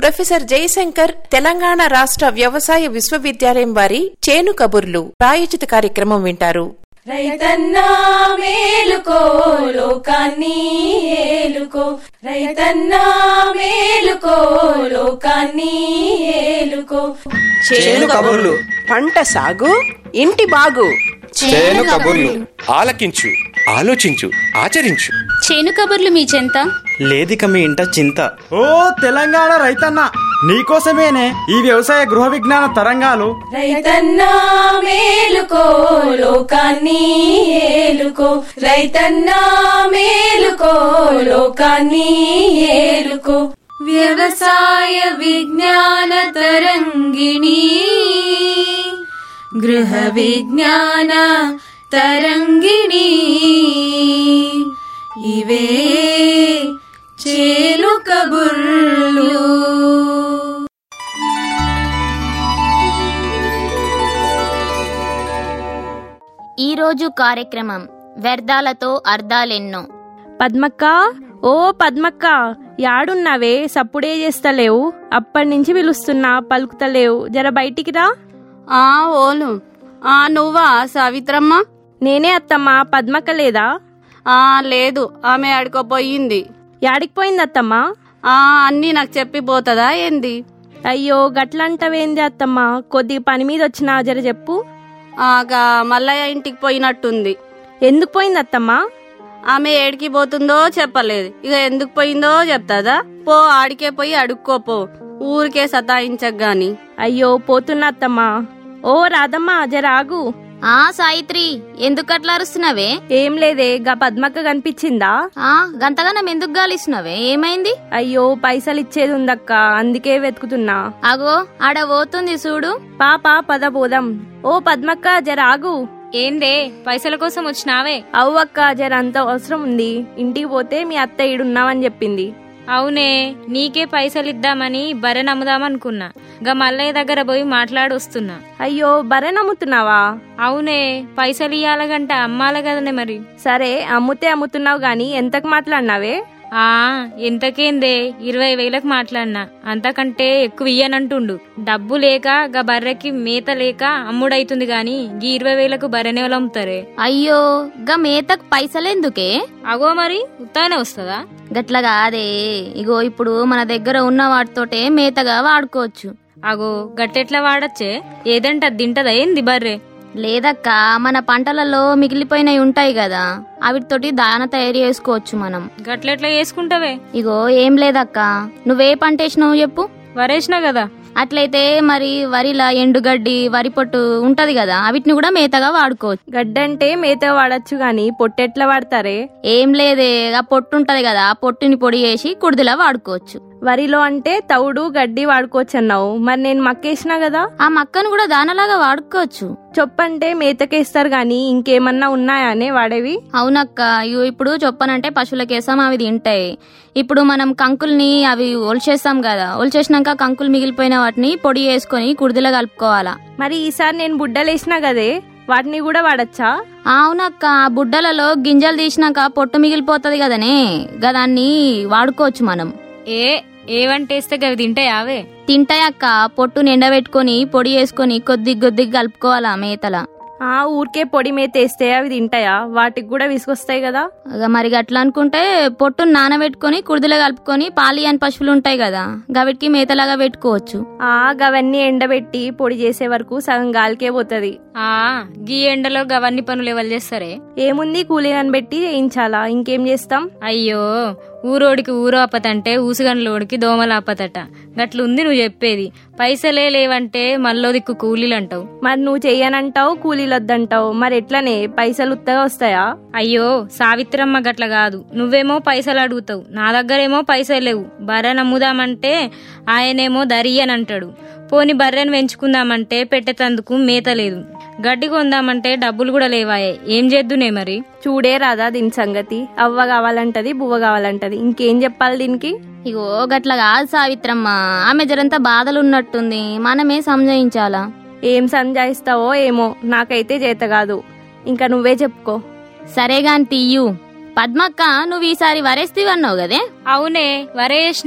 professor Jayashankar Telangana రాష్ట్ర వ్యవసాయ విశ్వవిద్యాలయం వారి చేను కబుర్లు ప్రాయోజిత కార్యక్రమం వింటారు రైతన్నా మేలుకో లోకాన్ని ఏలుకో రైతన్నా మేలుకో లోకాన్ని ఏలుకో చేను కబుర్లు పంట సాగు ఇంటి బాగు చేను కబుర్లు ఆలకించు ఆలోచించు ఆచరించు చేను కబుర్లు మీ చెంత లేదిక మీ ఇంట చింత ఓ తెలంగాణ రైతన్న నీకోసమేనే ఈ వ్యవసాయ గృహ విజ్ఞాన తరంగాలు రైతన్నా మేలుకో లోకాన్ని ఏలుకో రైతన్నా మేలుకో లోకాన్ని ఏలుకో వ్యవసాయ విజ్ఞాన తరంగిణి గృహ విజ్ఞాన తరంగిణి ఇవే చేలు కబుర్లు ఈరోజు కార్యక్రమం వ్యర్థాలతో అర్థాలెన్నో పద్మక్క ఓ పద్మక్క యాడున్నావే సప్పుడే చేస్తలేవు అప్పటి నుంచి పిలుస్తున్నా పలుకుతలేవు జర బయటికి రా ఆ ఓలు ఆ నువ్వా సావిత్రమ్మ నేనే అత్తమ్మా పద్మక్క లేదా ఆ లేదు ఆమె ఆడుకోపోయింది యాడికి పోయింది అత్తమ్మా ఆ అన్నీ నాకు చెప్పిపోతుందా ఏంది అయ్యో గట్లంటవేంది అత్తమ్మా కొద్దిగా పని మీద వచ్చినా జర చెప్పు ఆగా మల్లయ్య ఇంటికి పోయినట్టుంది ఎందుకు పోయింది అత్తమ్మా ఆమె ఏడికి పోతుందో చెప్పలేదు ఇక ఎందుకు పోయిందో చెప్తాదా పో ఆడికే పోయి అడుక్కోపో ఊరికే సతాయించకు గాని అయ్యో పోతున్నా అత్తమ్మా ఓ రాదమ్మా జర ఆగు ఆ సాయిత్రి ఎందుకు అట్లా అరుస్తున్నావే ఏం లేదే గా పద్మక్క కనిపించిందా ఆ గంతగానం ఎందుకు గాలిస్తున్నావే ఏమైంది అయ్యో పైసలు ఇచ్చేది ఉందక్క అందుకే వెతుకుతున్నా అగో ఆడ పోతుంది చూడు పాప పద పోదాం ఓ పద్మక్క జర ఆగు ఏందే పైసల కోసం వచ్చినావే అవ్వక్క జర అంత అవసరం ఉంది ఇంటికి పోతే మీ అత్త ఈడున్నామని చెప్పింది అవునే నీకే పైసలు ఇద్దామని బర్రె నమ్ముదామనుకున్నా గా మల్లయ్య దగ్గర పోయి మాట్లాడొస్తున్నా అయ్యో బరే నమ్ముతున్నావా అవునే పైసలు ఇయ్యాలగంట అమ్మాల కదనే మరి సరే అమ్ముతే అమ్ముతున్నావు గాని ఎంతకు మాట్లాడినావే ఆ ఎంతకేందే ఇరవై వేలకు మాట్లాడినా అంతకంటే ఎక్కువ ఇయ్యనంటుండు డబ్బు లేక గా బర్రెకి మేత లేక అమ్ముడైతుంది గాని గీ ఇరవై వేలకు బర్రెనే వాళ్ళు అమ్ముతారే అయ్యో గా మేతకు పైసలెందుకే అగో మరి ఉత్తానే వస్తుందా గట్ల కాదే ఇగో ఇప్పుడు మన దగ్గర ఉన్న వాటితోటే మేతగా వాడుకోవచ్చు అగో గట్టెట్లా వాడచ్చే ఏదంటే అది తింటదా ఏంది బర్రె లేదక్క మన పంటలలో మిగిలిపోయినవి ఉంటాయి కదా అవిటితోటి దాన తయారు చేసుకోవచ్చు మనం గట్లెట్లా చేసుకుంటావే ఇగో ఏం లేదక్క నువ్వే పంట వేసినావు చెప్పు వరేసినా కదా అట్లయితే మరి వరిలా ఎండుగడ్డి వరి పొట్టు ఉంటది కదా అవిటిని కూడా మేతగా వాడుకోవచ్చు గడ్డంటే మేత వాడచ్చు గాని పొట్టెట్లా వాడతారే ఏం లేదే ఆ పొట్టు ఉంటది కదా ఆ పొట్టుని పొడి చేసి కుడిదిలా వాడుకోవచ్చు వరిలో అంటే తౌడు గడ్డి వాడుకోవచ్చు అన్నావు మరి నేను మక్కేసినా కదా ఆ మక్కను కూడా దానలాగా వాడుకోవచ్చు చొప్పంటే మేతకేస్తారు గాని ఇంకేమన్నా ఉన్నాయానే వాడేవి అవునక్క ఇగో ఇప్పుడు చొప్పనంటే పశువులకేసాం అవి తింటాయి ఇప్పుడు మనం కంకుల్ని అవి ఒలిచేస్తాం కదా ఒలిచేసినాక కంకులు మిగిలిపోయిన వాటిని పొడి వేసుకొని కుడిదిలో కలుపుకోవాలా మరి ఈసారి నేను బుడ్డలేసినా కదే వాటిని కూడా వాడచ్చా అవునక్క ఆ బుడ్డలలో గింజలు తీసినాక పొట్టు మిగిలిపోతుంది కదనే గదాన్ని వాడుకోవచ్చు మనం ఏ ఏవంటేస్తే గవి తింటాయావే తింటాయక్క పొట్టు నిండబెట్టుకొని పొడి వేసుకొని కొద్ది కొద్దిగా కలుపుకోవాలా మేతల ఆ ఊరికే పొడి మేత వేస్తే అవి తింటాయా వాటికి కూడా విసుకొస్తాయి కదా ఇక మరి అట్లా అనుకుంటే పొట్టు నానబెట్టుకొని కుడిదిలో కలుపుకొని పాలియన్ పశువులు ఉంటాయి కదా గవిటికి మేతలాగా పెట్టుకోవచ్చు ఆ గవన్నీ ఎండబెట్టి పొడి చేసే వరకు సగం గాలికే పోతది ఆ గీ ఎండలో గవన్ని పనులు ఎవరు చేస్తారే ఏముంది కూలీలను పెట్టి వేయించాలా ఇంకేం చేస్తాం అయ్యో ఊరోడికి ఊరు ఆపతంటే ఊసుగండ్లోడికి దోమలు ఆపతట గట్లుంది నువ్వు చెప్పేది పైసలే లేవంటే మల్లో దిక్కు కూలీలు అంటావు మరి నువ్వు చెయ్యనంటావు కూలీలు వద్దంటావు మరి ఎట్లనే పైసలు ఉత్తగా వస్తాయా అయ్యో సావిత్రమ్మ గట్ల కాదు నువ్వేమో పైసలు అడుగుతావు నా దగ్గరేమో పైసలు లేవు బర్రె నమ్ముదామంటే ఆయనేమో దరి అని అంటాడు పోని బర్రెను పెంచుకుందామంటే పెట్టేతందుకు మేత లేదు గడ్డి కొందామంటే డబ్బులు కూడా లేవాయే ఏం చేద్దునే మరి చూడే రాదా దీని సంగతి అవ్వ కావాలంటది బువ్వ కావాలంటది ఇంకేం చెప్పాలి దీనికి ఇగో గట్ల కాదు సావిత్రమ్మ ఆమె జరంతా బాధలు ఉన్నట్టుంది మనమే సంజయించాలా ఏం సంజాయిస్తావో ఏమో నాకైతే చేత కాదు ఇంకా నువ్వే చెప్పుకో సరే గాని తీయు పద్మక్క నువ్వు ఈసారి వరేస్తీవన్నావు కదే అవునే వరేసిన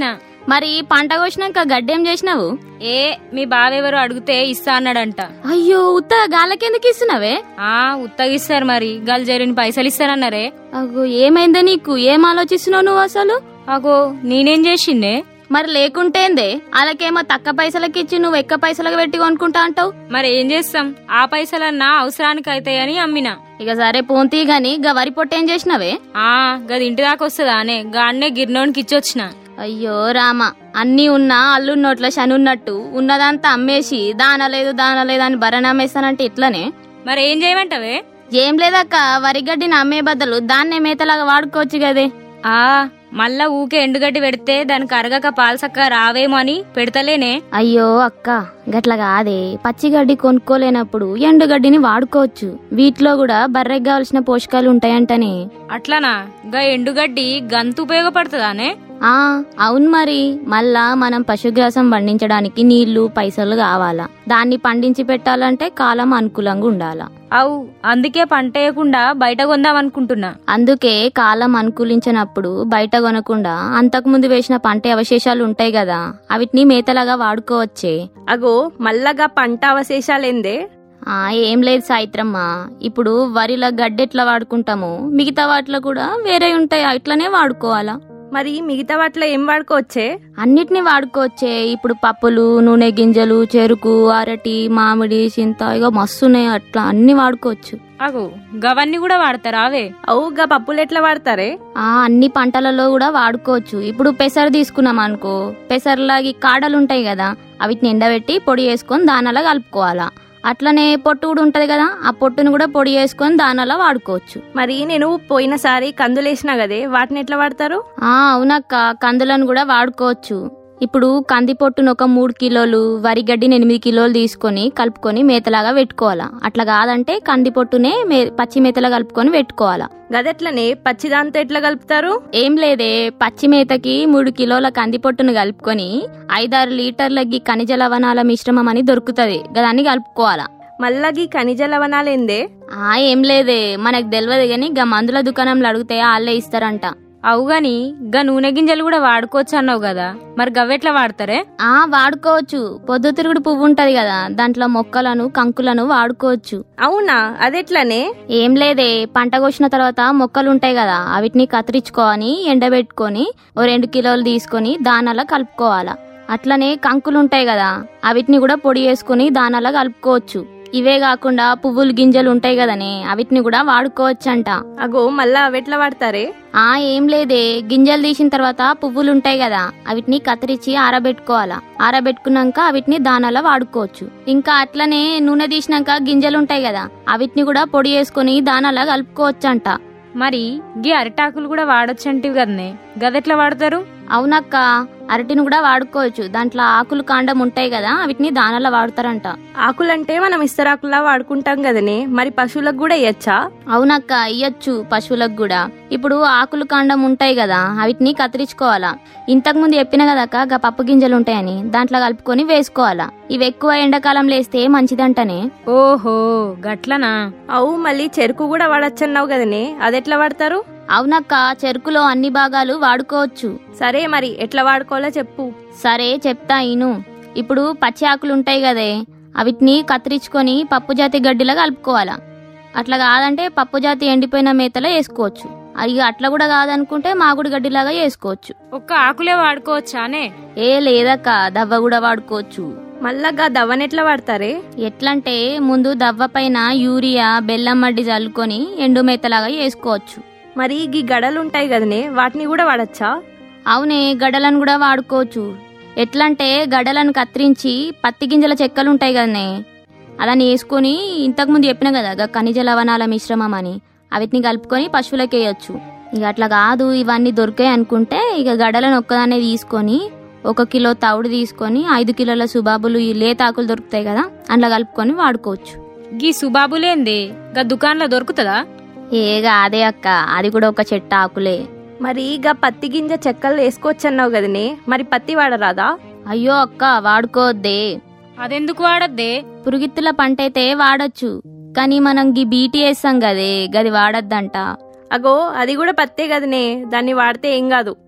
మరి పంట కోసినాక గడ్డేం చేసినావు ఏ మీ బావెవరు అడిగితే ఇస్తా అన్నాడంట అయ్యో ఉత్తగా గాలకెందుకు ఇస్తున్నావే ఆ ఉత్తగిస్తారు మరి గల్ జరిని పైసలు ఇస్తానన్నారే అగో ఏమైందే నీకు ఏం ఆలోచిస్తున్నావు నువ్వు అసలు అగో నేనేం చేసిండే మరి లేకుంటేందే అలాకేమో తక్కువ పైసలకి ఇచ్చి నువ్వు ఎక్కువ పైసలకు పెట్టి కొనుక్కుంటా అంటావు మరి ఏం చేస్తాం ఆ పైసలన్నా అవసరానికి అవుతాయని అమ్మినా ఇక సరే పోంతీ గాని గా వరి పొట్టు ఏం చేసినావే ఆ గది ఇంటి దాకా వస్తుందా అనే గాన్నే గిర్నోనికి ఇచ్చొచ్చిన అయ్యో రామ అన్నీ ఉన్నా అల్లు నోట్ల శని ఉన్నట్టు ఉన్నదంతా అమ్మేసి దాన లేదు దాన లేదు అని భరణ అమ్మేస్తానంటే ఇట్లనే మరి ఏం చేయమంటావే ఏం లేదక్క వరి గడ్డిని అమ్మే బదులు దాన్నే మేతలాగా వాడుకోవచ్చు కదే ఆ మళ్ళా ఊకే ఎండుగడ్డి పెడితే దానికి అరగక పాలసక్క రావేమో అని పెడతలేనే అయ్యో అక్క గట్ల కాదే పచ్చిగడ్డి కొనుక్కోలేనప్పుడు ఎండుగడ్డిని వాడుకోవచ్చు వీటిలో కూడా బర్రెకి కావలసిన పోషకాలు ఉంటాయంటని అట్లనా గా ఎండుగడ్డి గంతు ఉపయోగపడుతుందానే ఆ అవును మరి మళ్ళా మనం పశుగ్రాసం పండించడానికి నీళ్లు పైసలు కావాలా దాన్ని పండించి పెట్టాలంటే కాలం అనుకూలంగా ఉండాలా అవు అందుకే పంట వేయకుండా బయట కొందాం అనుకుంటున్నా అందుకే కాలం అనుకూలించినప్పుడు బయట కొనకుండా అంతకుముందు వేసిన పంట అవశేషాలు ఉంటాయి కదా అవిటిని మేతలాగా వాడుకోవచ్చే అగో మల్లగా పంట అవశేషాలేందే ఆ ఏం లేదు సాయిత్రమ్మ ఇప్పుడు వరిలో గడ్డెట్లా వాడుకుంటాము మిగతా వాటిలో కూడా వేరే ఉంటాయి అట్లనే వాడుకోవాలా మరి మిగతా వాటిలో ఏం వాడుకోవచ్చే అన్నిటిని వాడుకోవచ్చే ఇప్పుడు పప్పులు నూనె గింజలు చెరుకు అరటి మామిడి చింత ఇక మస్తున్నాయి అట్లా అన్ని వాడుకోవచ్చు అగో గవన్నీ కూడా వాడతారా అవే అవుగా పప్పులు ఎట్లా వాడతారే ఆ అన్ని పంటలలో కూడా వాడుకోవచ్చు ఇప్పుడు పెసరు తీసుకున్నాం అనుకో పెసర్లాగి కాడలు ఉంటాయి కదా అవిటిని ఎండబెట్టి పొడి వేసుకొని దానాలా కలుపుకోవాలా అట్లనే పొట్టు కూడా ఉంటది కదా ఆ పొట్టును కూడా పొడి వేసుకొని దానాలా వాడుకోవచ్చు మరి నేను పోయినసారి కందులేసినా కదే వాటిని ఎట్లా వాడతారు ఆ అవునక్క కందులను కూడా వాడుకోవచ్చు ఇప్పుడు కంది పొట్టును ఒక మూడు కిలోలు వరి గడ్డిని ఎనిమిది కిలోలు తీసుకొని కలుపుకొని మేతలాగా పెట్టుకోవాలా అట్లా కాదంటే కంది పొట్టునే మే పచ్చి మేతలా కలుపుకొని పెట్టుకోవాలా గదెట్లనే పచ్చిదాంతో ఎట్లా కలుపుతారు ఏం లేదే పచ్చి మేతకి మూడు కిలోల కంది పొట్టును కలుపుకొని ఐదారు లీటర్లకి ఖనిజ లవణాల మిశ్రమం అని దొరుకుతది గదాన్ని కలుపుకోవాలా మల్లగి ఖనిజ లవణాలేందే ఆ ఏం లేదే మనకు తెలియదు గాని గా మందుల దుకాణంలో అడిగితే వాళ్ళే ఇస్తారంట అవు గాని గా నూనె గింజలు కూడా వాడుకోవచ్చు అన్నావు కదా మరి గవ్వెట్లా వాడతారే ఆ వాడుకోవచ్చు పొద్దుతిరుగుడు పువ్వు ఉంటది కదా దాంట్లో మొక్కలను కంకులను వాడుకోవచ్చు అవునా అదెట్లనే ఏం లేదే పంట కోసిన తర్వాత మొక్కలు ఉంటాయి కదా అవిటిని కత్తిరించుకొని ఎండబెట్టుకొని ఓ రెండు కిలోలు తీసుకొని దానాలా కలుపుకోవాలా అట్లనే కంకులు ఉంటాయి కదా అవిటిని కూడా పొడి వేసుకొని దానాలా కలుపుకోవచ్చు ఇవే కాకుండా పువ్వులు గింజలు ఉంటాయి కదనే అవిటిని కూడా వాడుకోవచ్చంట అగో మళ్ళా అవెట్లా వాడతారే ఆ ఏం లేదే గింజలు తీసిన తర్వాత పువ్వులు ఉంటాయి కదా అవిటిని కత్తిరించి ఆరబెట్టుకోవాలా ఆరబెట్టుకున్నాక అవిటిని దానాలా వాడుకోవచ్చు ఇంకా అట్లనే నూనె తీసినాక గింజలు ఉంటాయి కదా అవిటిని కూడా పొడి వేసుకొని దానాలా కలుపుకోవచ్చంట మరి గీ అరిటాకులు కూడా వాడొచ్చంటివి కదనే గదెట్లా వాడతారు అవునక్క అరటిని కూడా వాడుకోవచ్చు దాంట్లో ఆకులు కాండం ఉంటాయి కదా వీటిని దానాలా వాడతారంట ఆకులంటే మనం ఇస్తరాకులా వాడుకుంటాం కదనే మరి పశువులకు కూడా ఇయ్యచ్చా అవునక్క ఇయ్యచ్చు పశువులకు కూడా ఇప్పుడు ఆకులు కాండం ఉంటాయి కదా వీటిని కత్తిరించుకోవాలా ఇంతకు ముందు చెప్పిన కదక్క గా పప్పు గింజలు ఉంటాయని దాంట్లో కలుపుకొని వేసుకోవాలా ఇవి ఎక్కువ ఎండాకాలం లేస్తే మంచిదంటనే ఓహో గట్లనా అవు మళ్ళీ చెరుకు కూడా వాడచ్చన్నావు కదనే అదెట్లా వాడతారు అవునక్క చెరుకులో అన్ని భాగాలు వాడుకోవచ్చు సరే మరి ఎట్లా వాడుకోవాలో చెప్పు సరే చెప్తా ఇను ఇప్పుడు పచ్చి ఆకులు ఉంటాయి కదే అవిటిని కత్తిరించుకొని పప్పు జాతి గడ్డిలా కలుపుకోవాలా అట్లా కాదంటే పప్పు జాతి ఎండిపోయిన మేతలో వేసుకోవచ్చు ఇక అట్లా కూడా కాదనుకుంటే మాగుడు గడ్డిలాగా వేసుకోవచ్చు ఒక్క ఆకులే వాడుకోవచ్చానే ఏ లేదక్క దవ్వ కూడా వాడుకోవచ్చు మళ్ళా దవ్వనెట్లా వాడతారే ఎట్లంటే ముందు దవ్వ పైన యూరియా బెల్లం మడ్డి చల్లుకొని ఎండు మేతలాగా వేసుకోవచ్చు మరి గీ గడలు ఉంటాయి కదనే వాటిని కూడా వాడచ్చా అవునే గడలను కూడా వాడుకోవచ్చు ఎట్లంటే గడలను కత్తిరించి పత్తి గింజల చెక్కలు ఉంటాయి కదనే అదని వేసుకొని ఇంతకుముందు చెప్పిన కదా గా ఖనిజ లవణాల మిశ్రమం అని అవిటిని కలుపుకొని పశువులకి వేయచ్చు ఇక అట్లా కాదు ఇవన్నీ దొరికాయి అనుకుంటే ఇక గడలను ఒక్కదాన్నే తీసుకొని ఒక కిలో తవుడు తీసుకొని ఐదు కిలోల సుబాబులు ఈ లేతాకులు దొరుకుతాయి కదా అందులో కలుపుకొని వాడుకోవచ్చు గీ సుబాబులేంది గా దుకాణంలో దొరుకుతుందా ఏగా అదే అక్క అది కూడా ఒక చెట్టు ఆకులే మరి గా పత్తి గింజ చెక్కలు వేసుకోవచ్చన్నావు కదనే మరి పత్తి వాడరాదా అయ్యో అక్క వాడుకోవద్దే అదెందుకు వాడద్దే పురుగిత్తుల పంట అయితే వాడచ్చు కానీ మనం గీ బీటీ వేస్తాం కదే గది వాడద్దంట అగో అది కూడా పత్తే కదనే దాన్ని వాడితే ఏం కాదు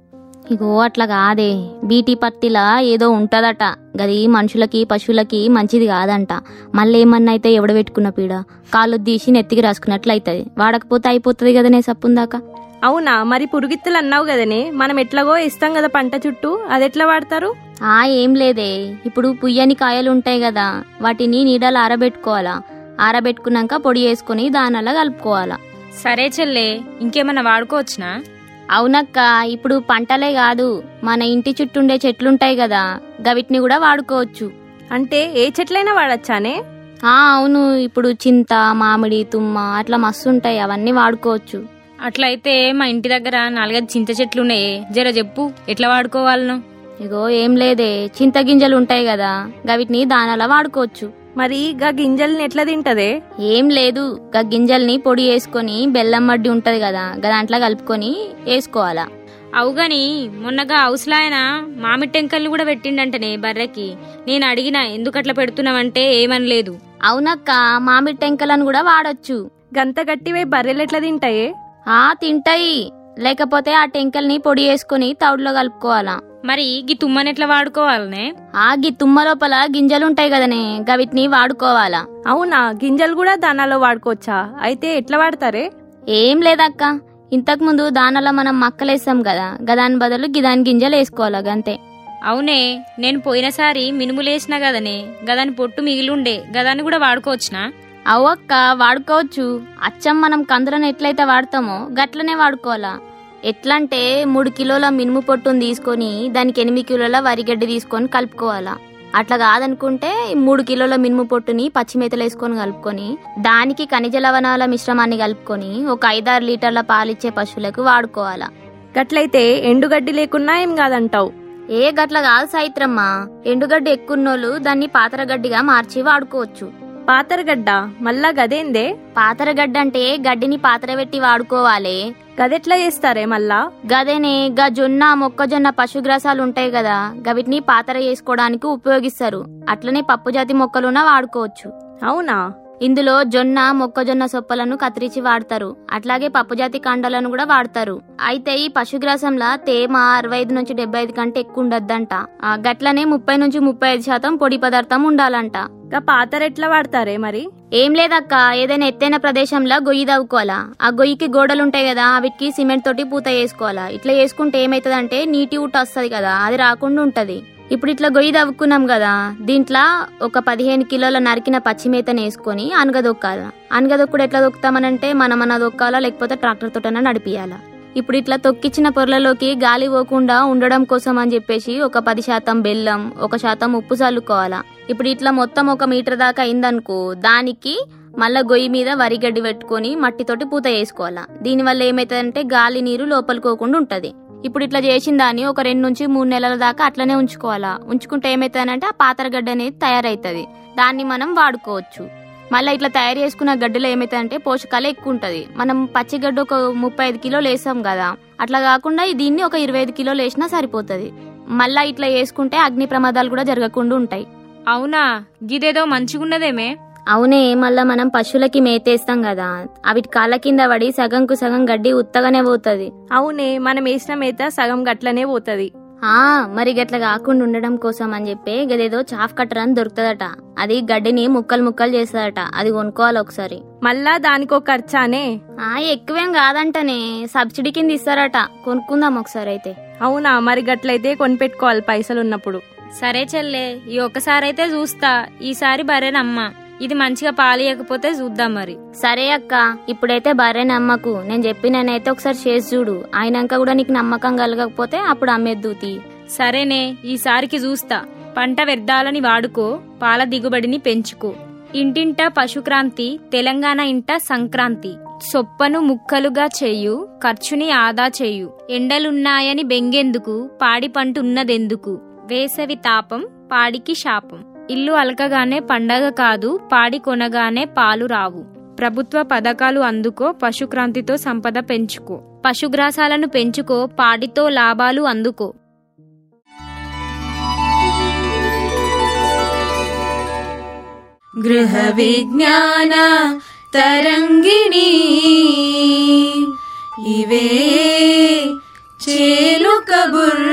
ఇగో అట్లా కాదే బీటీ పత్తిలా ఏదో ఉంటదట గది మనుషులకి పశువులకి మంచిది కాదంట మళ్ళీ ఏమన్నా అయితే ఎవడ పెట్టుకున్న పీడ కాళ్ళు తీసి నెత్తికి రాసుకున్నట్లు అవుతుంది వాడకపోతే అయిపోతుంది కదనే సప్పుందాక అవునా మరి పురుగిత్తులు అన్నావు కదనే మనం ఎట్లాగో ఇస్తాం కదా పంట చుట్టూ అది ఎట్లా వాడతారు ఆ ఏం లేదే ఇప్పుడు పుయ్యని కాయలు ఉంటాయి కదా వాటిని నీడలు ఆరబెట్టుకోవాలా ఆరబెట్టుకున్నాక పొడి వేసుకుని దానిలా కలుపుకోవాలా సరే చెల్లే ఇంకేమన్నా వాడుకోవచ్చునా అవునక్క ఇప్పుడు పంటలే కాదు మన ఇంటి చుట్టూ ఉండే చెట్లుంటాయి కదా గవిటిని కూడా వాడుకోవచ్చు అంటే ఏ చెట్లైనా వాడచ్చానే ఆ అవును ఇప్పుడు చింత మామిడి తుమ్మ అట్లా మస్తు ఉంటాయి అవన్నీ వాడుకోవచ్చు అట్లయితే మా ఇంటి దగ్గర నాలుగైదు చింత చెట్లు ఉన్నాయి జర చెప్పు ఎట్లా వాడుకోవాలను ఇగో ఏం లేదే చింత గింజలు ఉంటాయి కదా గవిటిని దానలా వాడుకోవచ్చు మరి గా గింజల్ని ఎట్లా తింటదే ఏం లేదు గా గింజల్ని పొడి వేసుకొని బెల్లం మడ్డి ఉంటది కదా గా దాంట్లో కలుపుకొని వేసుకోవాలా అవుగాని మొన్నగా అవసలాయన మామిడి టెంకల్ని కూడా పెట్టిండంటనే బర్రెకి నేను అడిగిన ఎందుకు అట్లా పెడుతున్నావంటే ఏమనలేదు అవునక్క మామిడి టెంకలను కూడా వాడొచ్చు గంత గట్టివై బర్రెలు ఎట్లా తింటాయే ఆ తింటాయి లేకపోతే ఆ టెంకల్ని పొడి వేసుకొని తౌడులో కలుపుకోవాలా మరి గీ తుమ్మని ఎట్లా వాడుకోవాలనే ఆ గి తుమ్మ లోపల గింజలుంటాయి కదనే గవిటిని వాడుకోవాలా అవునా గింజలు కూడా దానాలో వాడుకోవచ్చా అయితే ఎట్లా వాడతారే ఏం లేదక్క ఇంతకు ముందు దానలో మనం మక్కలేస్తాం కదా గదాని బదులు గిదాని గింజలు వేసుకోవాలా గంతే అవునే నేను పోయినసారి మినుములేసిన గదనే గదాని పొట్టు మిగిలుండే గదాన్ని కూడా వాడుకోవచ్చునా అవక్క వాడుకోవచ్చు అచ్చం మనం కందులను ఎట్లయితే వాడతామో గట్లనే వాడుకోవాలా ఎట్లంటే మూడు కిలోల మినుము పొట్టును తీసుకొని దానికి ఎనిమిది కిలోల వరిగడ్డి తీసుకొని కలుపుకోవాలా అట్లా కాదనుకుంటే మూడు కిలోల మినుము పొట్టుని పచ్చిమేతలు వేసుకొని కలుపుకొని దానికి ఖనిజ లవణాల మిశ్రమాన్ని కలుపుకొని ఒక ఐదారు లీటర్ల పాలిచ్చే పశువులకు వాడుకోవాలా గట్లయితే ఎండుగడ్డి లేకున్నా ఏం కాదంటావు ఏ గట్ల కాదు సాయిత్రమ్మ ఎండుగడ్డి ఎక్కున్నోళ్ళు దాన్ని పాతరగడ్డిగా మార్చి వాడుకోవచ్చు పాతరగడ్డ మళ్ళా గదేందే పాతరగడ్డ అంటే గడ్డిని పాతరబెట్టి వాడుకోవాలి గదెట్లా చేస్తారే మళ్ళా గదేనే గా జొన్న మొక్కజొన్న పశుగ్రాసాలు ఉంటాయి కదా గవిటిని పాతర చేసుకోవడానికి ఉపయోగిస్తారు అట్లనే పప్పు జాతి మొక్కలున్నా వాడుకోవచ్చు అవునా ఇందులో జొన్న మొక్కజొన్న సొప్పలను కత్తిరించి వాడతారు అట్లాగే పప్పు జాతి కాండాలను కూడా వాడతారు అయితే ఈ పశుగ్రాసంలా తేమ అరవై ఐదు నుంచి డెబ్బై ఐదు కంటే ఎక్కువ ఉండద్దంట ఆ, గట్లనే ముప్పై నుంచి ముప్పై ఐదు శాతం పొడి పదార్థం ఉండాలంట గా పాతర ఎట్లా వాడతారే మరి ఏం లేదక్క ఏదైనా ఎత్తైన ప్రదేశంలో గొయ్యి తవ్వుకోవాలా ఆ గొయ్యికి గోడలు ఉంటాయి కదా వీటికి సిమెంట్ తోటి పూత వేసుకోవాలా ఇట్లా వేసుకుంటే ఏమైతుందంటే నీటి ఊట వస్తుంది కదా అది రాకుండా ఉంటది ఇప్పుడు ఇట్లా గొయ్యి తవ్వుకున్నాం కదా దీంట్లో ఒక పదిహేను కిలోల నరికిన పచ్చిమేతను వేసుకొని అనగదొక్కాల అనగదొక్కుడు ఎట్లా దొక్కుతామనంటే మనం మన దొక్కాలా లేకపోతే ట్రాక్టర్ తోటన నడిపియాలా ఇప్పుడు ఇట్లా తొక్కిచ్చిన పొరలలోకి గాలి పోకుండా ఉండడం కోసం అని చెప్పేసి ఒక పది శాతం బెల్లం ఒక శాతం ఉప్పు చల్లుకోవాలా ఇప్పుడు ఇట్లా మొత్తం ఒక మీటర్ దాకా అయిందనుకో దానికి మళ్ళా గొయ్యి మీద వరిగడ్డి పెట్టుకొని మట్టితోటి పూత వేసుకోవాలా దీనివల్ల ఏమైతుందంటే గాలి నీరు లోపలికోకుండా ఉంటది ఇప్పుడు ఇట్లా చేసిన దాన్ని ఒక రెండు నుంచి మూడు నెలల దాకా అట్లనే ఉంచుకోవాలా ఉంచుకుంటే ఏమైతుందంటే ఆ పాతరగడ్డ అనేది తయారైతుంది దాన్ని మనం వాడుకోవచ్చు మళ్ళీ ఇట్లా తయారు చేసుకున్న గడ్డలో ఏమైతుందంటే పోషకాలు ఎక్కువ ఉంటది మనం పచ్చిగడ్డ ఒక ముప్పై ఐదు కిలోలు వేసాం కదా అట్లా కాకుండా దీన్ని ఒక ఇరవై ఐదు కిలోలు వేసినా సరిపోతుంది మళ్ళా ఇట్లా వేసుకుంటే అగ్ని ప్రమాదాలు కూడా జరగకుండా ఉంటాయి అవునా గిదేదో మంచిగున్నదేమే అవునే మళ్ళా మనం పశువులకి మేతేస్తాం కదా అవి కాళ్ళ కింద పడి సగంకు సగం గడ్డి ఉత్తగానే పోతుంది అవునే మనం వేసిన మేత సగం గట్లనే పోతది ఆ మరి గట్ల కాకుండా ఉండడం కోసం అని చెప్పి గదేదో చాఫ్ కట్టర్ అని దొరుకుతుందట అది గడ్డిని ముక్కలు ముక్కలు చేస్తుందట అది కొనుక్కోవాలి ఒకసారి మళ్ళా దానికో ఖర్చానే ఆ ఎక్కువేం కాదంటనే సబ్సిడీ కింద ఇస్తారట కొనుక్కుందాం ఒకసారి అయితే అవునా మరి గట్లయితే కొనిపెట్టుకోవాలి పైసలు ఉన్నప్పుడు సరే చెల్లే ఈ ఒక్కసారి అయితే చూస్తా ఈసారి బర్రెనమ్మ ఇది మంచిగా పాలియకపోతే చూద్దాం మరి సరే అక్క ఇప్పుడైతే బర్రె నమ్మకు నేను చెప్పిననైతే ఒకసారి చేసి చూడు అయినాక కూడా నీకు నమ్మకం కలగకపోతే అప్పుడు అమ్మేద్దుతి సరేనే ఈసారికి చూస్తా పంట వ్యర్థాలని వాడుకో పాల దిగుబడిని పెంచుకో ఇంటింట పశుక్రాంతి తెలంగాణ ఇంట సంక్రాంతి సొప్పను ముక్కలుగా చేయు ఖర్చుని ఆదా చేయు ఎండలున్నాయని బెంగెందుకు పాడి పంట ఉన్నదెందుకు వేసవి తాపం పాడికి శాపం ఇల్లు అలకగానే పండగ కాదు పాడి కొనగానే పాలు రావు ప్రభుత్వ పథకాలు అందుకో పశుక్రాంతితో సంపద పెంచుకో పశుగ్రాసాలను పెంచుకో పాడితో లాభాలు అందుకో గృహ విజ్ఞాన తరంగిణి ఇవే చేలు కబుర్లు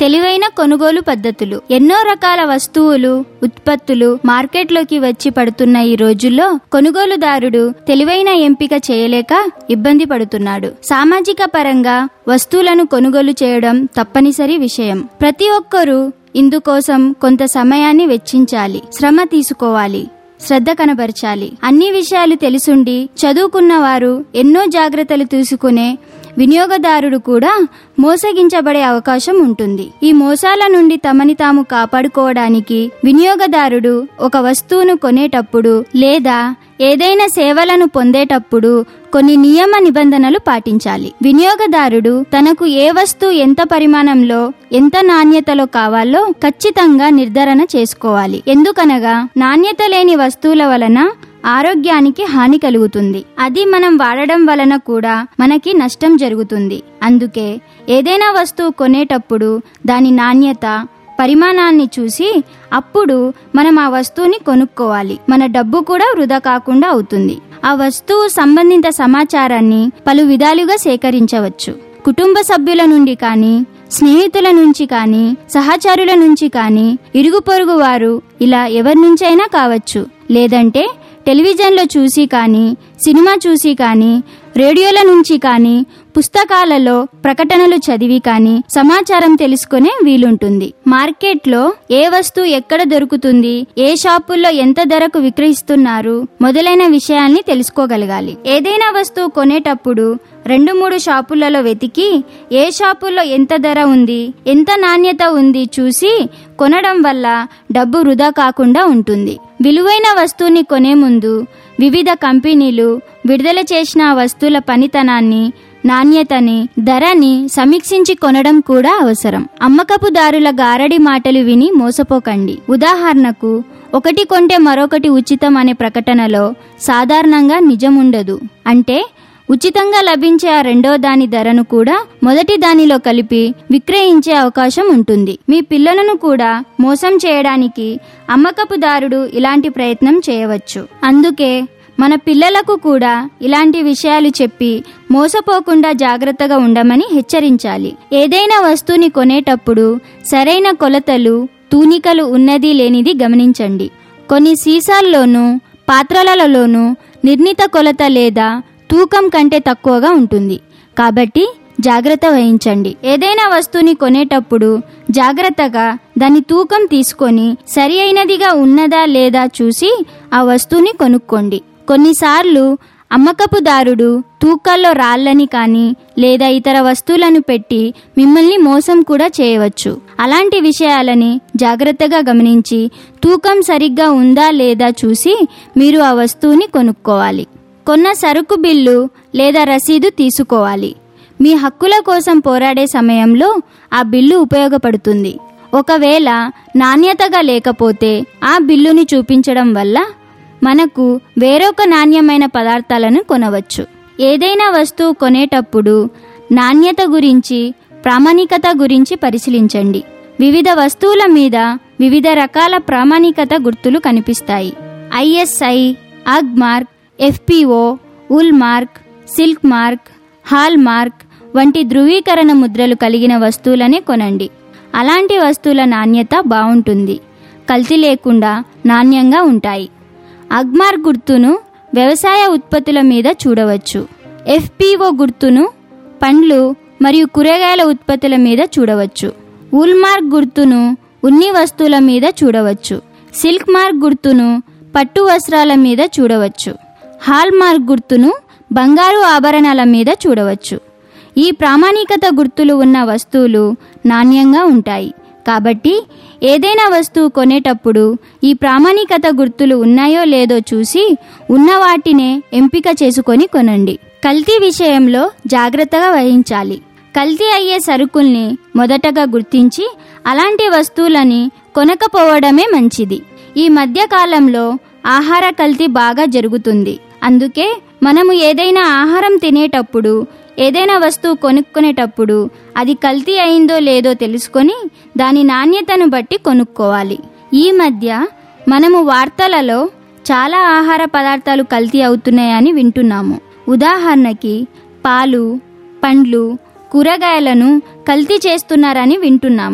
తెలివైన కొనుగోలు పద్ధతులు ఎన్నో రకాల వస్తువులు ఉత్పత్తులు మార్కెట్లోకి వచ్చి పడుతున్న ఈ రోజుల్లో కొనుగోలుదారుడు తెలివైన ఎంపిక చేయలేక ఇబ్బంది పడుతున్నాడు సామాజిక పరంగా వస్తువులను కొనుగోలు చేయడం తప్పనిసరి విషయం ప్రతి ఒక్కరూ ఇందుకోసం కొంత సమయాన్ని వెచ్చించాలి శ్రమ తీసుకోవాలి శ్రద్ధ కనబరచాలి అన్ని విషయాలు తెలుసుండి చదువుకున్న వారు ఎన్నో జాగ్రత్తలు తీసుకునే వినియోగదారుడు కూడా మోసగించబడే అవకాశం ఉంటుంది ఈ మోసాల నుండి తమని తాము కాపాడుకోవడానికి వినియోగదారుడు ఒక వస్తువును కొనేటప్పుడు లేదా ఏదైనా సేవలను పొందేటప్పుడు కొన్ని నియమ నిబంధనలు పాటించాలి వినియోగదారుడు తనకు ఏ వస్తువు ఎంత పరిమాణంలో ఎంత నాణ్యతలో కావాలో ఖచ్చితంగా నిర్ధారణ చేసుకోవాలి ఎందుకనగా నాణ్యత లేని వస్తువుల వలన ఆరోగ్యానికి హాని కలుగుతుంది అది మనం వాడడం వలన కూడా మనకి నష్టం జరుగుతుంది అందుకే ఏదైనా వస్తువు కొనేటప్పుడు దాని నాణ్యత పరిమాణాన్ని చూసి అప్పుడు మనం ఆ వస్తువుని కొనుక్కోవాలి మన డబ్బు కూడా వృధా కాకుండా అవుతుంది ఆ వస్తువు సంబంధిత సమాచారాన్ని పలు విధాలుగా సేకరించవచ్చు కుటుంబ సభ్యుల నుండి కానీ స్నేహితుల నుంచి కానీ సహచరుల నుంచి కానీ ఇరుగు పొరుగు వారు ఇలా ఎవరి నుంచైనా కావచ్చు లేదంటే టెలివిజన్లో చూసి కానీ సినిమా చూసి కానీ రేడియోల నుంచి కానీ పుస్తకాలలో ప్రకటనలు చదివి కానీ సమాచారం తెలుసుకునే వీలుంటుంది మార్కెట్లో ఏ వస్తువు ఎక్కడ దొరుకుతుంది ఏ షాపుల్లో ఎంత ధరకు విక్రయిస్తున్నారు మొదలైన విషయాల్ని తెలుసుకోగలగాలి ఏదైనా వస్తువు కొనేటప్పుడు రెండు మూడు షాపులలో వెతికి ఏ షాపుల్లో ఎంత ధర ఉంది ఎంత నాణ్యత ఉంది చూసి కొనడం వల్ల డబ్బు వృధా కాకుండా ఉంటుంది విలువైన వస్తువుని కొనే ముందు వివిధ కంపెనీలు విడుదల చేసిన ఆ వస్తువుల పనితనాన్ని నాణ్యతని ధరని సమీక్షించి కొనడం కూడా అవసరం అమ్మకపుదారుల గారడి మాటలు విని మోసపోకండి ఉదాహరణకు ఒకటి కొంటే మరొకటి ఉచితం అనే ప్రకటనలో సాధారణంగా నిజముండదు అంటే ఉచితంగా లభించే ఆ రెండో దాని ధరను కూడా మొదటి దానిలో కలిపి విక్రయించే అవకాశం ఉంటుంది మీ పిల్లలను కూడా మోసం చేయడానికి అమ్మకపుదారుడు ఇలాంటి ప్రయత్నం చేయవచ్చు అందుకే మన పిల్లలకు కూడా ఇలాంటి విషయాలు చెప్పి మోసపోకుండా జాగ్రత్తగా ఉండమని హెచ్చరించాలి ఏదైనా వస్తువుని కొనేటప్పుడు సరైన కొలతలు తూనికలు ఉన్నది లేనిది గమనించండి కొన్ని సీసాల్లోనూ పాత్రలలోనూ నిర్ణీత కొలత లేదా తూకం కంటే తక్కువగా ఉంటుంది కాబట్టి జాగ్రత్త వహించండి ఏదైనా వస్తువుని కొనేటప్పుడు జాగ్రత్తగా దాని తూకం తీసుకొని సరి అయినదిగా ఉన్నదా లేదా చూసి ఆ వస్తువుని కొనుక్కోండి కొన్నిసార్లు అమ్మకపుదారుడు తూకాల్లో రాళ్ళని కానీ లేదా ఇతర వస్తువులను పెట్టి మిమ్మల్ని మోసం కూడా చేయవచ్చు అలాంటి విషయాలని జాగ్రత్తగా గమనించి తూకం సరిగ్గా ఉందా లేదా చూసి మీరు ఆ వస్తువుని కొనుక్కోవాలి కొన్న సరుకు బిల్లు లేదా రసీదు తీసుకోవాలి మీ హక్కుల కోసం పోరాడే సమయంలో ఆ బిల్లు ఉపయోగపడుతుంది ఒకవేళ నాణ్యతగా లేకపోతే ఆ బిల్లుని చూపించడం వల్ల మనకు వేరొక నాణ్యమైన పదార్థాలను కొనవచ్చు ఏదైనా వస్తువు కొనేటప్పుడు నాణ్యత గురించి ప్రామాణికత గురించి పరిశీలించండి వివిధ వస్తువుల మీద వివిధ రకాల ప్రామాణికత గుర్తులు కనిపిస్తాయి ISI Agmark FPO Woolmark silk mark hallmark వంటి ధృవీకరణ ముద్రలు కలిగిన వస్తువులనే కొనండి అలాంటి వస్తువుల నాణ్యత బాగుంటుంది కల్తీ లేకుండా నాణ్యంగా ఉంటాయి అగ్మార్ గుర్తును వ్యవసాయ ఉత్పత్తుల మీద చూడవచ్చు ఎఫ్పిఓ గుర్తును పండ్లు మరియు కూరగాయల ఉత్పత్తుల మీద చూడవచ్చు ఊల్మార్క్ గుర్తును ఉన్ని వస్తువుల మీద చూడవచ్చు సిల్క్ మార్క్ గుర్తును పట్టు వస్త్రాల మీద చూడవచ్చు హాల్ మార్క్ గుర్తును బంగారు ఆభరణాల మీద చూడవచ్చు ఈ ప్రామాణికత గుర్తులు ఉన్న వస్తువులు నాణ్యంగా ఉంటాయి కాబట్టి ఏదైనా వస్తువు కొనేటప్పుడు ఈ ప్రామాణికత గుర్తులు ఉన్నాయో లేదో చూసి ఉన్న వాటినే ఎంపిక చేసుకొని కొనండి కల్తీ విషయంలో జాగ్రత్తగా వహించాలి కల్తీ అయ్యే సరుకుల్ని మొదటగా గుర్తించి అలాంటి వస్తువులని కొనకపోవడమే మంచిది ఈ మధ్య కాలంలో ఆహార కల్తీ బాగా జరుగుతుంది అందుకే మనము ఏదైనా ఆహారం తినేటప్పుడు ఏదైనా వస్తువు కొనుక్కునేటప్పుడు అది కల్తీ అయిందో లేదో తెలుసుకొని దాని నాణ్యతను బట్టి కొనుక్కోవాలి ఈ మధ్య మనము వార్తలలో చాలా ఆహార పదార్థాలు కల్తీ అవుతున్నాయని వింటున్నాము ఉదాహరణకి పాలు పండ్లు కూరగాయలను కల్తీ చేస్తున్నారని వింటున్నాము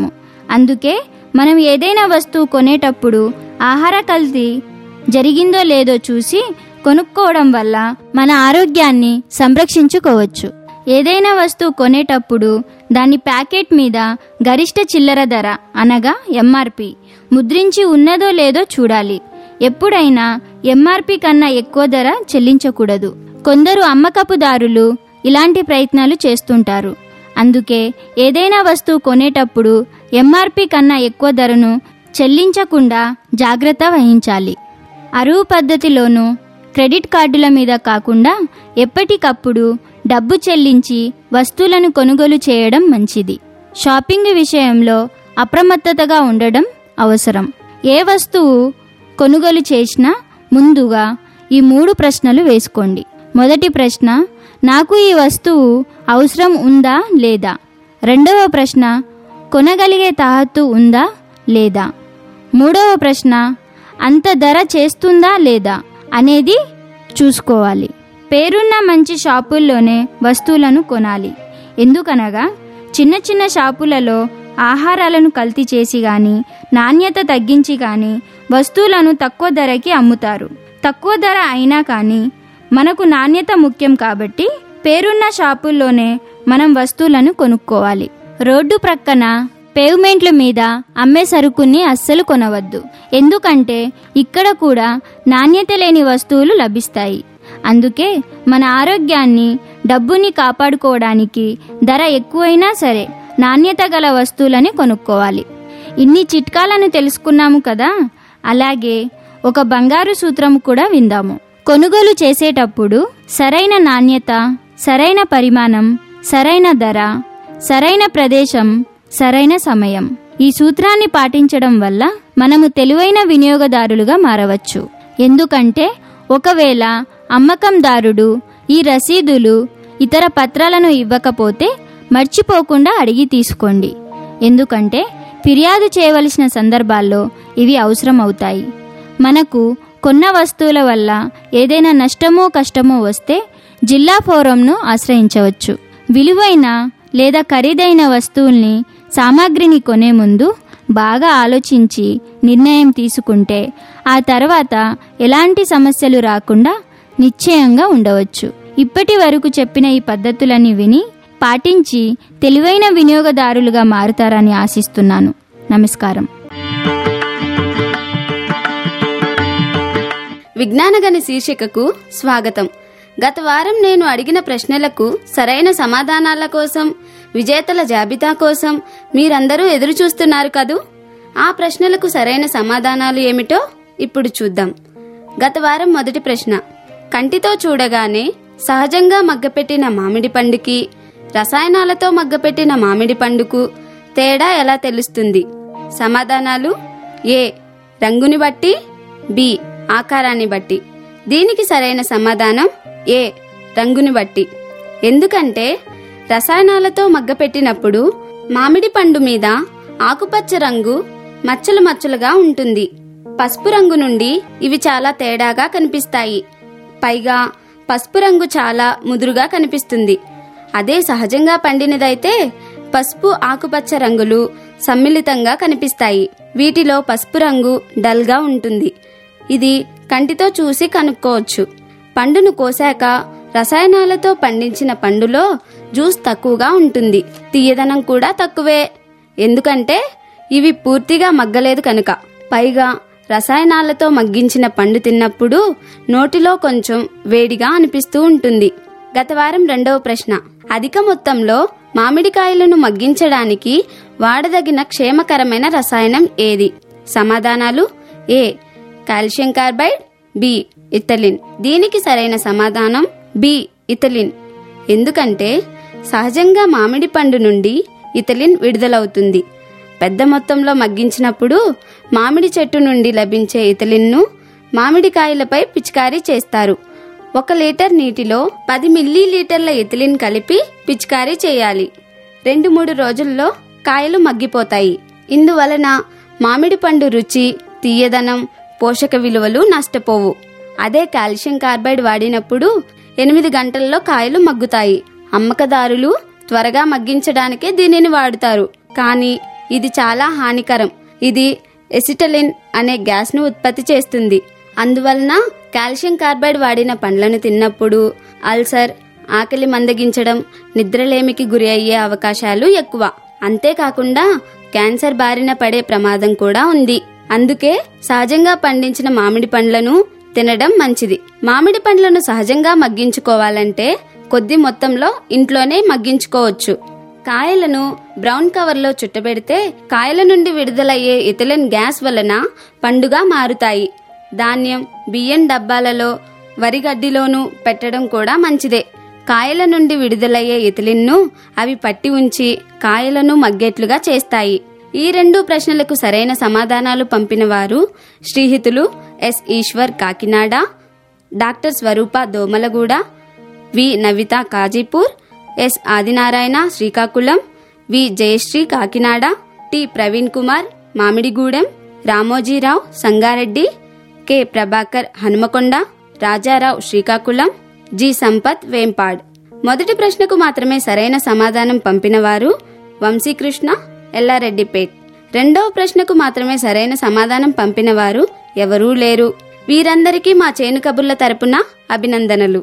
అందుకే మనం ఏదైనా వస్తువు కొనేటప్పుడు ఆహార కల్తీ జరిగిందో లేదో చూసి కొనుక్కోవడం వల్ల మన ఆరోగ్యాన్ని సంరక్షించుకోవచ్చు ఏదైనా వస్తువు కొనేటప్పుడు దాని ప్యాకెట్ మీద గరిష్ట చిల్లర ధర అనగా ఎంఆర్పి ముద్రించి ఉన్నదో లేదో చూడాలి ఎప్పుడైనా ఎంఆర్పి కన్నా ఎక్కువ ధర చెల్లించకూడదు కొందరు అమ్మకపుదారులు ఇలాంటి ప్రయత్నాలు చేస్తుంటారు అందుకే ఏదైనా వస్తువు కొనేటప్పుడు ఎంఆర్పి కన్నా ఎక్కువ ధరను చెల్లించకుండా జాగ్రత్త వహించాలి అరువు పద్ధతిలోనూ క్రెడిట్ కార్డుల మీద కాకుండా ఎప్పటికప్పుడు డబ్బు చెల్లించి వస్తువులను కొనుగోలు చేయడం మంచిది షాపింగ్ విషయంలో అప్రమత్తతగా ఉండడం అవసరం ఏ వస్తువు కొనుగోలు చేసినా ముందుగా ఈ మూడు ప్రశ్నలు వేసుకోండి మొదటి ప్రశ్న నాకు ఈ వస్తువు అవసరం ఉందా లేదా రెండవ ప్రశ్న కొనగలిగే తాహత్తు ఉందా లేదా మూడవ ప్రశ్న అంత ధర చేస్తుందా లేదా అనేది చూసుకోవాలి పేరున్న మంచి షాపుల్లోనే వస్తువులను కొనాలి ఎందుకనగా చిన్న చిన్న షాపులలో ఆహారాలను కల్తీ చేసి గాని నాణ్యత తగ్గించి గాని వస్తువులను తక్కువ ధరకి అమ్ముతారు తక్కువ ధర అయినా కానీ మనకు నాణ్యత ముఖ్యం కాబట్టి పేరున్న షాపుల్లోనే మనం వస్తువులను కొనుక్కోవాలి రోడ్డు ప్రక్కన పేవ్మెంట్ల మీద అమ్మే సరుకుని అస్సలు కొనవద్దు ఎందుకంటే ఇక్కడ కూడా నాణ్యత లేని వస్తువులు లభిస్తాయి అందుకే మన ఆరోగ్యాన్ని డబ్బుని కాపాడుకోవడానికి ధర ఎక్కువైనా సరే నాణ్యత గల వస్తువులని కొనుక్కోవాలి ఇన్ని చిట్కాలను తెలుసుకున్నాము కదా అలాగే ఒక బంగారు సూత్రం కూడా విందాము కొనుగోలు చేసేటప్పుడు సరైన నాణ్యత సరైన పరిమాణం సరైన ధర సరైన ప్రదేశం సరైన సమయం ఈ సూత్రాన్ని పాటించడం వల్ల మనము తెలివైన వినియోగదారులుగా మారవచ్చు ఎందుకంటే ఒకవేళ అమ్మకందారుడు ఈ రసీదులు ఇతర పత్రాలను ఇవ్వకపోతే మర్చిపోకుండా అడిగి తీసుకోండి ఎందుకంటే ఫిర్యాదు చేయవలసిన సందర్భాల్లో ఇవి అవసరం అవుతాయి మనకు కొన్న వస్తువుల వల్ల ఏదైనా నష్టమో కష్టమో వస్తే జిల్లా ఫోరంను ఆశ్రయించవచ్చు విలువైన లేదా ఖరీదైన వస్తువుల్ని సామాగ్రిని కొనే ముందు బాగా ఆలోచించి నిర్ణయం తీసుకుంటే ఆ తర్వాత ఎలాంటి సమస్యలు రాకుండా నిశ్చయంగా ఉండవచ్చు ఇప్పటి వరకు చెప్పిన ఈ పద్ధతులని విని పాటించి తెలివైన వినియోగదారులుగా మారుతారని ఆశిస్తున్నాను నమస్కారం విజ్ఞానగని శీర్షికకు స్వాగతం గత వారం నేను అడిగిన ప్రశ్నలకు సరైన సమాధానాల కోసం విజేతల జాబితా కోసం మీరందరూ ఎదురు చూస్తున్నారు కదూ ఆ ప్రశ్నలకు సరైన సమాధానాలు ఏమిటో ఇప్పుడు చూద్దాం గత వారం మొదటి ప్రశ్న కంటితో చూడగానే సహజంగా మగ్గపెట్టిన మామిడి పండుకి రసాయనాలతో మగ్గపెట్టిన మామిడి పండుకు తేడా ఎలా తెలుస్తుంది సమాధానాలు ఏ రంగుని బట్టి బి ఆకారాన్ని బట్టి దీనికి సరైన సమాధానం ఏ రంగుని బట్టి ఎందుకంటే రసాయనాలతో మగ్గపెట్టినప్పుడు మామిడి పండు మీద ఆకుపచ్చ రంగు మచ్చలు మచ్చలుగా ఉంటుంది పసుపు రంగు నుండి ఇవి చాలా తేడాగా కనిపిస్తాయి పైగా పసుపు రంగు చాలా ముదురుగా కనిపిస్తుంది అదే సహజంగా పండినదైతే పసుపు ఆకుపచ్చ రంగులు సమ్మిళితంగా కనిపిస్తాయి వీటిలో పసుపు రంగు డల్గా ఉంటుంది ఇది కంటితో చూసి కనుక్కోవచ్చు పండును కోసాక రసాయనాలతో పండించిన పండులో జ్యూస్ తక్కువగా ఉంటుంది తీయదనం కూడా తక్కువే ఎందుకంటే ఇవి పూర్తిగా మగ్గలేదు కనుక పైగా రసాయనాలతో మగ్గించిన పండు తిన్నప్పుడు నోటిలో కొంచెం వేడిగా అనిపిస్తూ ఉంటుంది గత వారం రెండవ ప్రశ్న అధిక మొత్తంలో మామిడికాయలను మగ్గించడానికి వాడదగిన క్షేమకరమైన రసాయనం ఏది సమాధానాలు A calcium carbide B ethylene దీనికి సరైన సమాధానం బి ఇథలిన్ ఎందుకంటే సహజంగా మామిడి పండు నుండి ఇథలిన్ విడుదలవుతుంది పెద్ద మొత్తంలో మగ్గించినప్పుడు మామిడి చెట్టు నుండి లభించే ఇథలిన్ను మామిడికాయలపై పిచికారీ చేస్తారు ఒక లీటర్ నీటిలో పది మిల్లీ లీటర్ల ఇథిలిన్ కలిపి పిచికారీ చేయాలి రెండు మూడు రోజుల్లో కాయలు మగ్గిపోతాయి ఇందువలన మామిడి పండు రుచి తీయదనం పోషక విలువలు నష్టపోవు అదే కాల్షియం కార్బైడ్ వాడినప్పుడు ఎనిమిది గంటల్లో కాయలు మగ్గుతాయి అమ్మకదారులు త్వరగా మగ్గించడానికే దీనిని వాడుతారు కానీ ఇది చాలా హానికరం ఇది ఎసిటలిన్ అనే గ్యాస్ను ఉత్పత్తి చేస్తుంది అందువలన కాల్షియం కార్బైడ్ వాడిన పండ్లను తిన్నప్పుడు అల్సర్ ఆకలి మందగించడం నిద్రలేమికి గురి అయ్యే అవకాశాలు ఎక్కువ అంతేకాకుండా క్యాన్సర్ బారిన పడే ప్రమాదం కూడా ఉంది అందుకే సహజంగా పండించిన మామిడి పండ్లను తినడం మంచిది మామిడి పండ్లను సహజంగా మగ్గించుకోవాలంటే కొద్ది మొత్తంలో ఇంట్లోనే మగ్గించుకోవచ్చు కాయలను బ్రౌన్ కవర్లో చుట్టబెడితే కాయల నుండి విడుదలయ్యే ఇథిలిన్ గ్యాస్ వలన పండుగా మారుతాయి ధాన్యం బియ్యం డబ్బాలలో వరి గడ్డిలోనూ పెట్టడం కూడా మంచిదే కాయల నుండి విడుదలయ్యే ఇథిలిన్ను అవి పట్టి ఉంచి కాయలను మగ్గేట్లుగా చేస్తాయి ఈ రెండు ప్రశ్నలకు సరైన సమాధానాలు పంపిన వారు శ్రీహితులు S Eshwar Kakinada doctor Swarupa Domalguda V Navitha Kazipur S Adinarayana Srikakulam V Jayashree Kakinada T Praveen Kumar Mamidigudem Ramojirao Sangareddy K Prabhakar Hanamkonda Rajarao Srikakulam G Sampath Vempad మొదటి ప్రశ్నకు మాత్రమే సరైన సమాధానం పంపిన వారు వంశీకృష్ణ ఎల్లారెడ్డిపేట్ రెండవ ప్రశ్నకు మాత్రమే సరైన సమాధానం పంపిన వారు ఎవరూ లేరు వీరందరికీ మా చేను కబుర్ల తరపున అభినందనలు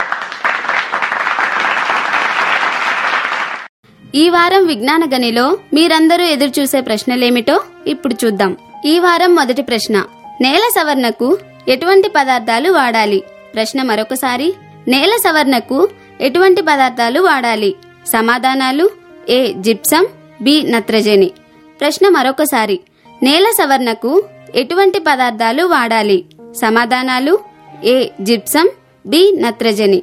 ఈ వారం విజ్ఞాన గనిలో మీరందరూ ఎదురుచూసే ప్రశ్నలేమిటో ఇప్పుడు చూద్దాం ఈ వారం మొదటి ప్రశ్న నేల సవరణకు ఎటువంటి పదార్థాలు వాడాలి ప్రశ్న మరొకసారి నేల సవరణకు ఎటువంటి పదార్థాలు వాడాలి సమాధానాలు ఏ జిప్సం బి నత్రజని ప్రశ్న మరొకసారి నేల సవరణకు ఎటువంటి పదార్థాలు వాడాలి సమాధానాలు ఏ జిప్సం బి నత్రజని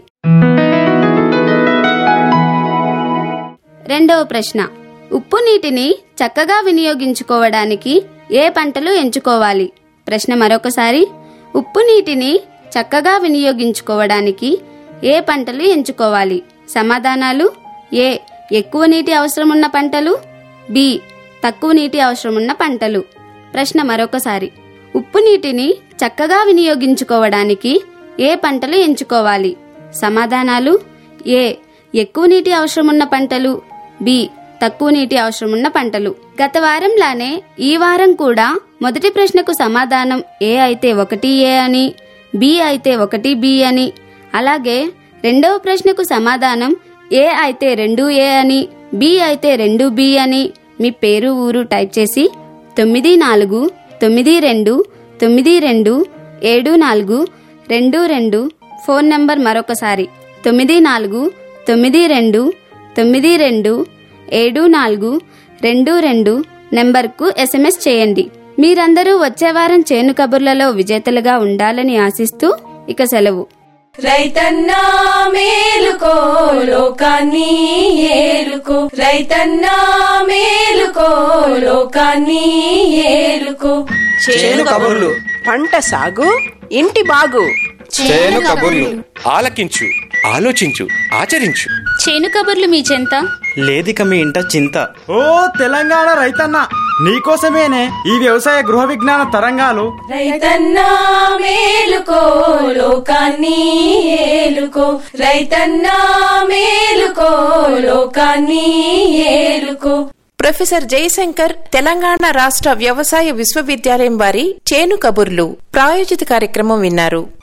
రెండవ ప్రశ్న ఉప్పు నీటిని చక్కగా వినియోగించుకోవడానికి ఏ పంటలు ఎంచుకోవాలి ప్రశ్న మరొకసారి ఉప్పు నీటిని చక్కగా వినియోగించుకోవడానికి ఏ పంటలు ఎంచుకోవాలి సమాధానాలు ఏ ఎక్కువ నీటి అవసరమున్న పంటలు బి తక్కువ నీటి అవసరమున్న పంటలు ప్రశ్న మరొకసారి ఉప్పు నీటిని చక్కగా వినియోగించుకోవడానికి ఏ పంటలు ఎంచుకోవాలి సమాధానాలు ఏ ఎక్కువ నీటి అవసరమున్న పంటలు బి తక్కువ నీటి అవసరమున్న పంటలు గత వారంలానే ఈ వారం కూడా మొదటి ప్రశ్నకు సమాధానం ఏ అయితే ఒకటి ఏ అని బి అయితే ఒకటి బి అని అలాగే రెండవ ప్రశ్నకు సమాధానం ఏ అయితే రెండు ఏ అని బి అయితే రెండు బి అని మీ పేరు ఊరు టైప్ చేసి తొమ్మిది నాలుగు తొమ్మిది రెండు తొమ్మిది రెండు ఏడు నాలుగు రెండు రెండు ఫోన్ నంబర్ మరొకసారి తొమ్మిది నాలుగు తొమ్మిది రెండు తొమ్మిది రెండు ఏడు నాలుగు రెండు రెండు నెంబర్కు ఎస్ఎంఎస్ చేయండి మీరందరూ వచ్చే వారం చేను కబుర్లలో విజేతలుగా ఉండాలని ఆశిస్తూ ఇక సెలవు రైతన్నా మేలుకో లోకాన్ని ఏలుకో రైతన్నా మేలుకో లోకాన్ని ఏలుకో చేను కబుర్లు పంట సాగు ఇంటి బాగు చేను కబుర్లు ఆలకించు ఆలోచించు ఆచరించు చేను కబుర్లు మీ చెంత లేదిక మీ ఇంట చింత ఓ తెలంగాణ రైతన్న నీకోసమేనే ఈ వ్యవసాయ గృహ విజ్ఞాన తరంగాలు రైతన్నా మేలుకో లోకాన్ని ఏలుకో రైతన్నా మేలుకో లోకాన్ని ఏలుకో ప్రొఫెసర్ జయశంకర్ తెలంగాణ రాష్ట్ర వ్యవసాయ విశ్వవిద్యాలయం వారి చేను కబుర్లు ప్రాయోజిత కార్యక్రమం విన్నారు